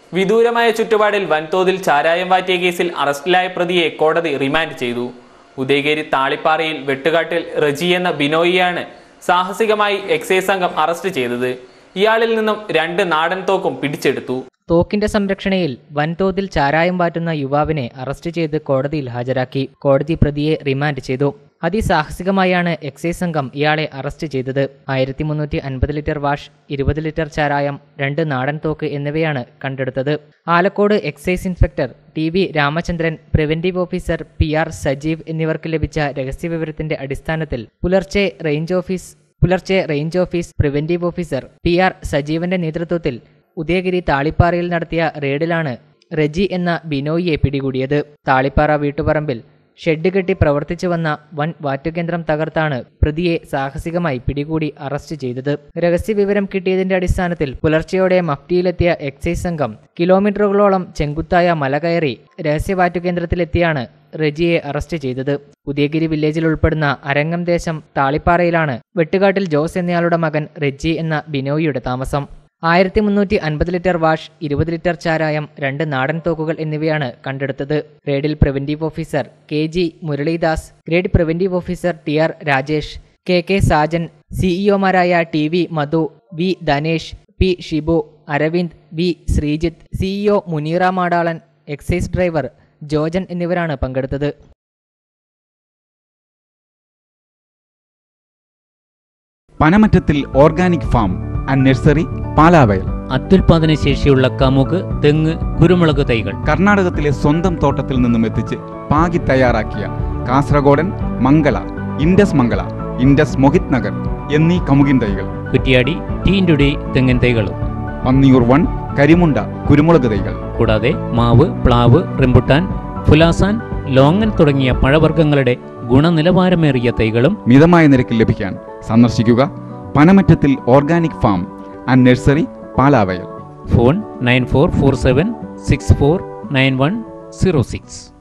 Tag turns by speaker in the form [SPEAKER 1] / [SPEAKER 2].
[SPEAKER 1] വിദൂരമായ ചുറ്റുപാടിൽ വൻതോതിൽ ചാരായം വാറ്റിയ കേസിൽ അറസ്റ്റിലായ പ്രതിയെ കോടതി റിമാൻഡ് ചെയ്തു ഉദയഗിരി താളിപ്പാറയിൽ വെട്ടുകാട്ടിൽ റജി എന്ന ബിനോയിയാണ് സാഹസികമായി എക്സൈസ് സംഘം അറസ്റ്റ് ചെയ്തത് ഇയാളിൽ നിന്നും രണ്ട് നാടൻ തോക്കും പിടിച്ചെടുത്തു
[SPEAKER 2] തോക്കിന്റെ സംരക്ഷണയിൽ വൻതോതിൽ ചാരായം വാറ്റുന്ന യുവാവിനെ അറസ്റ്റ് ചെയ്ത് കോടതിയിൽ ഹാജരാക്കി കോടതി പ്രതിയെ റിമാൻഡ് ചെയ്തു അതിസാഹസികമായാണ് എക്സൈസ് സംഘം ഇയാളെ അറസ്റ്റ് ചെയ്തത് ആയിരത്തി മുന്നൂറ്റി അൻപത് ലിറ്റർ വാഷ് ഇരുപത് ലിറ്റർ ചാരായം രണ്ട് നാടൻ തോക്ക് എന്നിവയാണ് കണ്ടെടുത്തത് Alakode excise inspector T V Ramachandran preventive officer P R Sajeev എന്നിവർക്ക് ലഭിച്ച രഹസ്യവിവരത്തിന്റെ അടിസ്ഥാനത്തിൽ പുലർച്ചെ റേഞ്ച് ഓഫീസ് പുലർച്ചെ range office preventive officer P R സജീവന്റെ നേതൃത്വത്തിൽ ഉദയഗിരി താളിപ്പാറയിൽ നടത്തിയ റെയ്ഡിലാണ് റെജി എന്ന ബിനോയിയെ പിടികൂടിയത് താളിപ്പാറ വീട്ടുപറമ്പിൽ ഷെഡ് കെട്ടി പ്രവർത്തിച്ചു വന്ന വൻ വാറ്റുകേന്ദ്രം തകർത്താണ് പ്രതിയെ സാഹസികമായി പിടികൂടി അറസ്റ്റ് ചെയ്തത് രഹസ്യവിവരം കിട്ടിയതിന്റെ അടിസ്ഥാനത്തിൽ പുലർച്ചെയോടെ മഫ്റ്റിയിലെത്തിയ എക്സൈസ് സംഘം കിലോമീറ്ററുകളോളം ചെങ്കുത്തായ മല കയറി രഹസ്യവാറ്റുകേന്ദ്രത്തിലെത്തിയാണ് റെജിയെ അറസ്റ്റ് ചെയ്തത് ഉദയഗിരി വില്ലേജിൽ ഉൾപ്പെടുന്ന അരങ്ങം ദേശം താളിപ്പാറയിലാണ് വെട്ടുകാട്ടിൽ ജോസ് എന്നയാളുടെ മകൻ റെജി എന്ന ബിനോയിയുടെ താമസം ആയിരത്തി മുന്നൂറ്റി അൻപത് ലിറ്റർ വാഷ് ഇരുപത് ലിറ്റർ ചാരായം രണ്ട് നാടൻ തോക്കുകൾ എന്നിവയാണ് കണ്ടെടുത്തത് റെയ്ഡിൽ preventive officer K G Muraleedas grade preventive officer T R Rajesh K K Sajan സിഇഒമാരായ T V Madhu V Dhanesh P Shibu Aravind V Sreejith CEO Muneera Madalan excise driver Jojan എന്നിവരാണ് പങ്കെടുത്തത്
[SPEAKER 3] Panamattathil organic farm and nursery Palavayal
[SPEAKER 4] അത്യുൽപാദന ശേഷിയുള്ള കമുക് തെങ്ങ് കുരുമുളക് തൈകൾ
[SPEAKER 3] കർണാടകത്തിലെ സ്വന്തം തോട്ടത്തിൽ നിന്നും എത്തിച്ച് പാകി തയ്യാറാക്കിയ കാസർഗോഡൻ മംഗള ഇൻഡസ് മംഗള ഇൻഡസ് മൊഹിത് നഗർ എന്നീ കമുകിൻ തൈകൾ
[SPEAKER 4] കുറ്റിയാടി ടീൻഡുടി തെങ്ങിൻ തൈകളും
[SPEAKER 3] പന്നിയൂർ വൺ കരിമുണ്ട കുരുമുളക് തൈകൾ
[SPEAKER 4] കൂടാതെ മാവ് പ്ലാവ് റംബുട്ടാൻ ഫുലാസാൻ ലോങ്ങൻ തുടങ്ങിയ പഴവർഗ്ഗങ്ങളുടെ ഗുണനിലവാരമേറിയ തൈകളും
[SPEAKER 3] മിതമായ നിരക്കിൽ ലഭിക്കാൻ സന്ദർശിക്കുക Panamattathil organic farm and nursery Palavayal
[SPEAKER 4] phone nine four four seven six four nine one zero six